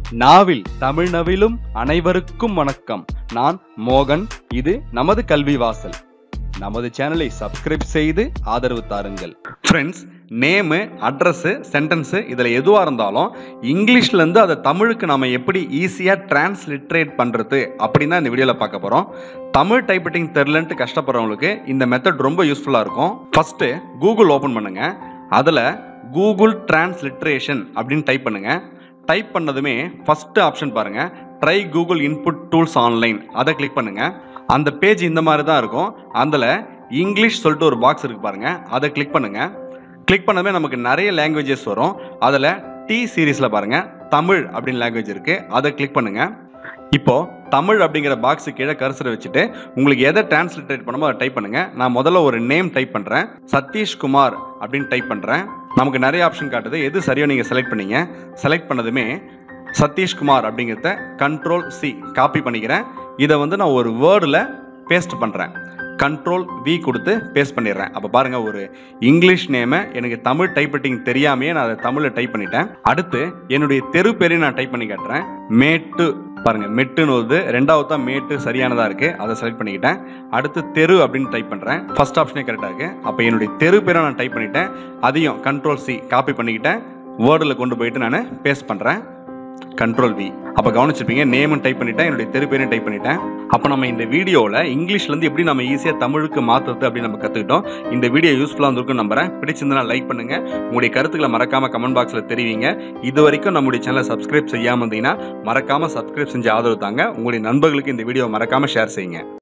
நாவில் தமிழ் நவிலும் அனைவருக்கும் வணக்கம் நான் மோகன் இது நமது கல்வி வாசல் நமது சேனலை சப்ஸ்கிரைப் செய்து ஆதரவு தாருங்கள் ஃப்ரெண்ட்ஸ் நேமு அட்ரஸு சென்டென்ஸு இதில் எதுவாக இருந்தாலும் இங்கிலீஷ்லேருந்து அதை தமிழுக்கு நம்ம எப்படி ஈஸியாக டிரான்ஸ்லிட்ரேட் பண்ணுறது அப்படின்னு தான் இந்த வீடியோவில் பார்க்க போகிறோம் தமிழ் டைப்ரைட்டிங் தெரிலன்ட்டு கஷ்டப்படுறவங்களுக்கு இந்த மெத்தட் ரொம்ப யூஸ்ஃபுல்லாக இருக்கும் ஃபஸ்ட்டு கூகுள் ஓப்பன் பண்ணுங்கள் அதில் கூகுள் டிரான்ஸ்லிட்ரேஷன் அப்படின்னு டைப் பண்ணுங்கள் டைப் பண்ணதுமே ஃபஸ்ட்டு ஆப்ஷன் பாருங்கள் try Google input tools online அதை கிளிக் பண்ணுங்கள் அந்த பேஜ் இந்த மாதிரி தான் இருக்கும் அதில் இங்கிலீஷ் சொல்லிட்டு ஒரு பாக்ஸ் இருக்குது பாருங்கள் அதை கிளிக் பண்ணுங்கள் கிளிக் பண்ணதுமே நமக்கு நிறைய லாங்குவேஜஸ் வரும் அதில் டி சீரீஸில் பாருங்கள் தமிழ் அப்படின்னு லாங்குவேஜ் இருக்குது அதை கிளிக் பண்ணுங்கள் இப்போ தமிழ் அப்படிங்கிற பாக்ஸு கீழே கர்சரை வச்சுட்டு உங்களுக்கு எதை டிரான்ஸ்லேட் பண்ணுமோ அதை டைப் பண்ணுங்க நான் முதல்ல ஒரு நேம் டைப் பண்ணுறேன் சதீஷ்குமார் அப்படின்னு டைப் பண்ணுறேன் நமக்கு நிறைய ஆப்ஷன் காட்டுது எது சரியோ நீங்கள் செலக்ட் பண்ணீங்க செலக்ட் பண்ணதுமே சதீஷ்குமார் அப்படிங்கிறத கண்ட்ரோல் சி காப்பி பண்ணிக்கிறேன் இதை வந்து நான் ஒரு வேர்டில் பேஸ்ட் பண்ணுறேன் கண்ட்ரோல் வி கொடுத்து பேஸ்ட் பண்ணிடுறேன் அப்போ பாருங்க ஒரு இங்கிலீஷ் நேமை எனக்கு தமிழ் டைப்ரைட்டிங் தெரியாமையே நான் அதை தமிழில் டைப் பண்ணிட்டேன் அடுத்து என்னுடைய தெரு பேரையும் நான் டைப் பண்ணி காட்டுறேன் மேட்டு பாருங்க மெட்டுன்னு வருது ரெண்டாவது தான் மேட்டு சரியானதா இருக்கு அதை செலக்ட் பண்ணிக்கிட்டேன் அடுத்து தெரு அப்படின்னு டைப் பண்றேன் ஃபர்ஸ்ட் ஆப்ஷனே கரெக்டாக இருக்கு அப்போ என்னுடைய தெரு பேரை நான் டைப் பண்ணிட்டேன் அதையும் கண்ட்ரோல் சி காப்பி பண்ணிக்கிட்டேன் வேர்டில் கொண்டு போயிட்டு நான் பேஸ்ட் பண்றேன் கண்ட்ரோல் வி அப்போ கவனிச்சிருப்பீங்க நேமும் டைப் பண்ணிட்டேன் என்னுடைய தெரு பேரையும் டைப் பண்ணிட்டேன் அப்போ நம்ம இந்த வீடியோவில் இங்கிலீஷ்லேருந்து எப்படி நம்ம ஈஸியாக தமிழுக்கு மாற்றுறது அப்படின்னு நம்ம கற்றுக்கிட்டோம் இந்த வீடியோ யூஸ்ஃபுல்லாக இருந்திருக்கும் நம்புறேன் பிடிச்சிருந்தா லைக் பண்ணுங்க உங்களுடைய கருத்துக்களை மறக்காம கமெண்ட் பாக்ஸில் தெரிவிங்க இது வரைக்கும் நம்முடைய சேனலை சப்ஸ்கிரைப் செய்யாமல் இருந்தீங்கன்னா மறக்காம சப்ஸ்கிரைப் செஞ்சு ஆதரவு தாங்க உங்களுடைய நண்பர்களுக்கு இந்த வீடியோ மறக்காம ஷேர் செய்யுங்க